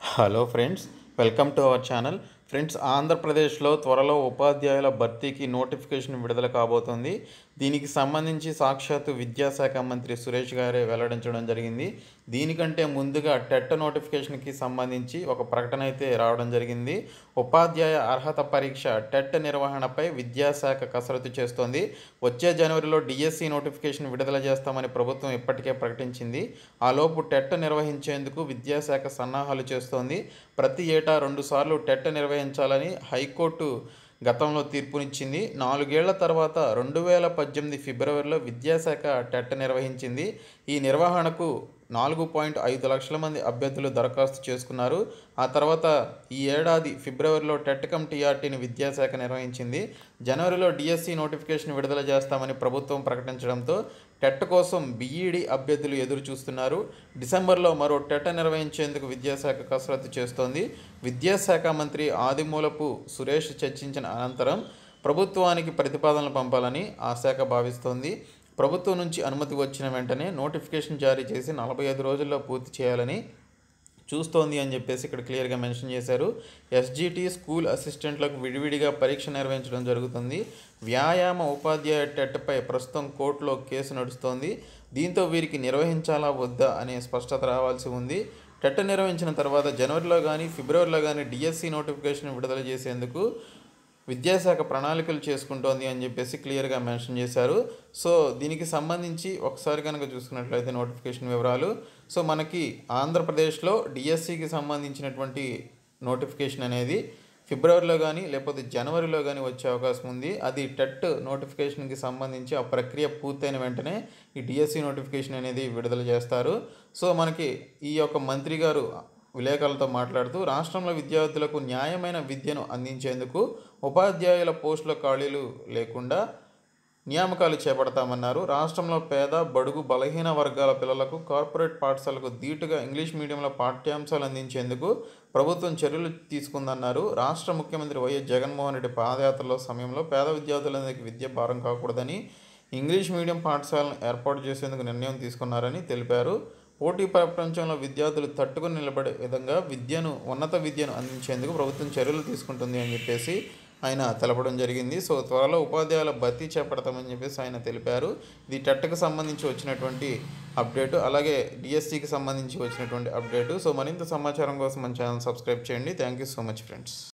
hello friends welcome to our channel friends ఆంధ్రప్రదేశ్లో త్వరలో ఉపాధ్యాయుల భర్తీకి నోటిఫికేషన్ విడుదల కాబోతుంది దీనికి సంబంధించి సాక్షాత్తు విద్యాశాఖ మంత్రి సురేష్ గారే వెల్లడించడం జరిగింది దీనికంటే ముందుగా టెట్ నోటిఫికేషన్కి సంబంధించి ఒక ప్రకటన అయితే రావడం జరిగింది ఉపాధ్యాయ అర్హత పరీక్ష టెట్ నిర్వహణపై విద్యాశాఖ కసరత్తు చేస్తోంది వచ్చే జనవరిలో డిఎస్సి నోటిఫికేషన్ విడుదల చేస్తామని ప్రభుత్వం ఇప్పటికే ప్రకటించింది ఆలోపు టెట్ నిర్వహించేందుకు విద్యాశాఖ సన్నాహాలు చేస్తోంది ప్రతి ఏటా రెండుసార్లు టెట్ నిర్వహించాలని హైకోర్టు గతంలో తీర్పునిచ్చింది నాలుగేళ్ల తర్వాత రెండు వేల పద్దెనిమిది ఫిబ్రవరిలో విద్యాశాఖ టెట్ నిర్వహించింది ఈ నిర్వహణకు నాలుగు పాయింట్ ఐదు లక్షల మంది అభ్యర్థులు దరఖాస్తు చేసుకున్నారు ఆ తర్వాత ఈ ఏడాది ఫిబ్రవరిలో టెట్ కమ్ టీఆర్టీని విద్యాశాఖ నిర్వహించింది జనవరిలో డిఎస్సి నోటిఫికేషన్ విడుదల చేస్తామని ప్రభుత్వం ప్రకటించడంతో టెట్ కోసం బీఈడి అభ్యర్థులు ఎదురు చూస్తున్నారు డిసెంబర్లో మరో టెట్ నిర్వహించేందుకు విద్యాశాఖ కసరత్తు చేస్తోంది విద్యాశాఖ మంత్రి ఆదిమూలపు సురేష్ చర్చించిన అనంతరం ప్రభుత్వానికి ప్రతిపాదనలు పంపాలని ఆ శాఖ భావిస్తోంది ప్రభుత్వం నుంచి అనుమతి వచ్చిన వెంటనే నోటిఫికేషన్ జారీ చేసి నలభై ఐదు రోజుల్లో పూర్తి చేయాలని చూస్తోంది అని చెప్పేసి ఇక్కడ క్లియర్గా మెన్షన్ చేశారు ఎస్జిటి స్కూల్ అసిస్టెంట్లకు విడివిడిగా పరీక్ష నిర్వహించడం జరుగుతుంది వ్యాయామ ఉపాధ్యాయ టెట్పై ప్రస్తుతం కోర్టులో కేసు నడుస్తోంది దీంతో వీరికి నిర్వహించాలా వద్దా అనే స్పష్టత రావాల్సి ఉంది టెట్ నిర్వహించిన తర్వాత జనవరిలో కానీ ఫిబ్రవరిలో కానీ డిఎస్సి నోటిఫికేషన్ విడుదల చేసేందుకు విద్యాశాఖ ప్రణాళికలు చేసుకుంటోంది అని చెప్పేసి క్లియర్గా మెన్షన్ చేశారు సో దీనికి సంబంధించి ఒకసారి కనుక చూసుకున్నట్లయితే నోటిఫికేషన్ వివరాలు సో మనకి ఆంధ్రప్రదేశ్లో డిఎస్సికి సంబంధించినటువంటి నోటిఫికేషన్ అనేది ఫిబ్రవరిలో కానీ లేకపోతే జనవరిలో కానీ వచ్చే అవకాశం ఉంది అది టెట్ నోటిఫికేషన్కి సంబంధించి ఆ ప్రక్రియ పూర్తయిన వెంటనే ఈ డిఎస్సి నోటిఫికేషన్ అనేది విడుదల చేస్తారు సో మనకి ఈ యొక్క మంత్రి గారు విలేకరులతో మాట్లాడుతూ రాష్ట్రంలో విద్యార్థులకు న్యాయమైన విద్యను అందించేందుకు ఉపాధ్యాయుల పోస్టుల ఖాళీలు లేకుండా నియామకాలు చేపడతామన్నారు రాష్ట్రంలో పేద బడుగు బలహీన వర్గాల పిల్లలకు కార్పొరేట్ పాఠశాలకు ధీటుగా ఇంగ్లీష్ మీడియంలో పాఠ్యాంశాలు అందించేందుకు ప్రభుత్వం చర్యలు తీసుకుందన్నారు రాష్ట్ర ముఖ్యమంత్రి వైఎస్ జగన్మోహన్ రెడ్డి పాదయాత్రలో సమయంలో పేద విద్యార్థులందరికీ విద్య భారం కాకూడదని ఇంగ్లీష్ మీడియం పాఠశాలను ఏర్పాటు చేసేందుకు నిర్ణయం తీసుకున్నారని తెలిపారు పోటీ ప్రపంచంలో విద్యార్థులు తట్టుకుని నిలబడే విధంగా విద్యను ఉన్నత విద్యను అందించేందుకు ప్రభుత్వం చర్యలు తీసుకుంటుంది అని చెప్పేసి ఆయన తెలపడం జరిగింది సో త్వరలో ఉపాధ్యాయుల భర్తీ చేపడతామని చెప్పేసి ఆయన తెలిపారు ఇది టెట్కి సంబంధించి వచ్చినటువంటి అప్డేటు అలాగే డిఎస్సికి సంబంధించి వచ్చినటువంటి అప్డేటు సో మరింత సమాచారం కోసం మన ఛానల్ సబ్స్క్రైబ్ చేయండి thank you so much friends